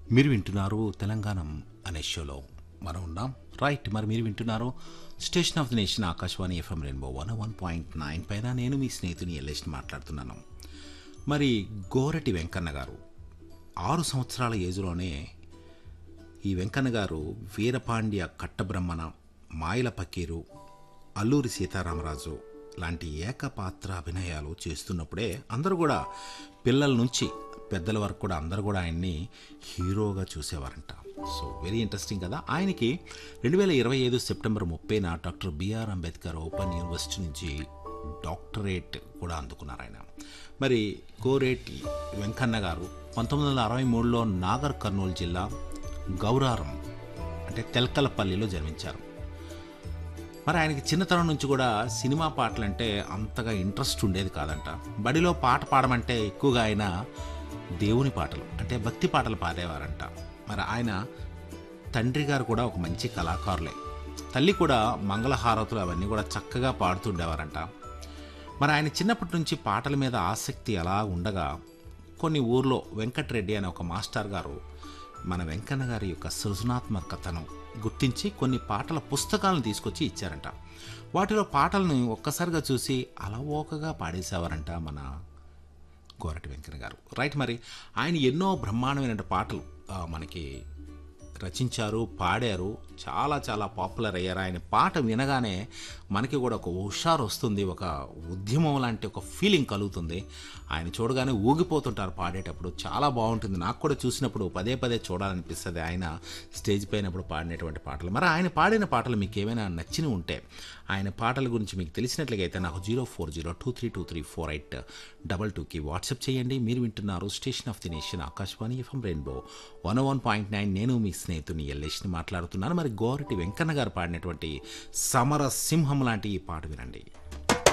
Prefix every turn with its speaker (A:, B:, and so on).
A: మీరు వింటున్నారు తెలంగాణం అనే షోలో మనం ఉన్నాం రైట్ మరి మీరు వింటున్నారు station of the nation Akashvani FM rainbow one one point nine పైన నేను మీ స్నేహితుని ఎల్లేష్ని మాట్లాడుతున్నాను మరి గోరటి వెంకన్న గారు ఆరు సంవత్సరాల ఏజ్లోనే ఈ వెంకన్న గారు వీరపాండ్య కట్టబ్రహ్మణ మాయల పకీరు అల్లూరి సీతారామరాజు లాంటి ఏకపాత్ర అభినయాలు చేస్తున్నప్పుడే అందరూ కూడా పిల్లల నుంచి పెద్దల వరకు కూడా అందరూ కూడా ఆయన్ని హీరోగా చూసేవారంట సో వెరీ ఇంట్రెస్టింగ్ కదా ఆయనకి రెండు వేల ఇరవై ఐదు సెప్టెంబర్ ముప్పైన doctor B R Ambedkar open university నుంచి డాక్టరేట్ కూడా అందుకున్నారు ఆయన మరి కోరేటి వెంకన్న గారు పంతొమ్మిది వందల అరవై మూడులో నాగర్ కర్నూలు జిల్లా గౌరారం అంటే తెల్కలపల్లిలో జన్మించారు మరి ఆయనకి చిన్నతనం నుంచి కూడా సినిమా పాటలంటే అంతగా ఇంట్రెస్ట్ ఉండేది కాదంట బడిలో పాట పాడమంటే ఎక్కువగా ఆయన దేవుని పాటలు అంటే భక్తి పాటలు పాడేవారంట మరి ఆయన తండ్రి గారు కూడా ఒక మంచి కళాకారులే తల్లి కూడా మంగళహారతులు అవన్నీ కూడా చక్కగా పాడుతుండేవారంట మరి ఆయన చిన్నప్పటి నుంచి పాటల మీద ఆసక్తి అలా ఉండగా కొన్ని ఊర్లో వెంకటరెడ్డి అనే ఒక మాస్టర్ గారు మన వెంకన్న గారి యొక్క సృజనాత్మకతను గుర్తించి కొన్ని పాటల పుస్తకాలను తీసుకొచ్చి ఇచ్చారంట వాటిలో పాటలను ఒక్కసారిగా చూసి అలవోకగా పాడేసేవారంట మన గోరటి వెంకన్న గారు రైట్ మరి ఆయన ఎన్నో బ్రహ్మాండమైన పాటలు ఆ, మనకి రచించారు పాడారు చాలా చాలా పాపులర్ అయ్యారు ఆయన పాట వినగానే మనకి కూడా ఒక హుషారు వస్తుంది ఒక ఉద్యమం లాంటి ఒక ఫీలింగ్ కలుగుతుంది ఆయన చూడగానే ఊగిపోతుంటారు పాడేటప్పుడు చాలా బాగుంటుంది నాకు కూడా చూసినప్పుడు పదే పదే చూడాలనిపిస్తుంది ఆయన స్టేజ్ పైనప్పుడు పాడినటువంటి పాటలు మరి ఆయన పాడిన పాటలు మీకు ఏమైనా నచ్చిన ఉంటే ఆయన పాటల గురించి మీకు తెలిసినట్లయితే నాకు zero four zero two three two three four eight double టూకి వాట్సాప్ చేయండి మీరు వింటున్నారు station of the nation Akashvani FM rainbow one one point nine నేను మీ స్నేహితుని ఎల్లేష్ని మాట్లాడుతున్నాను మరి గోరటి వెంకన్న గారు పాడినటువంటి సమర సింహం లాంటి ఈ పాట వినండి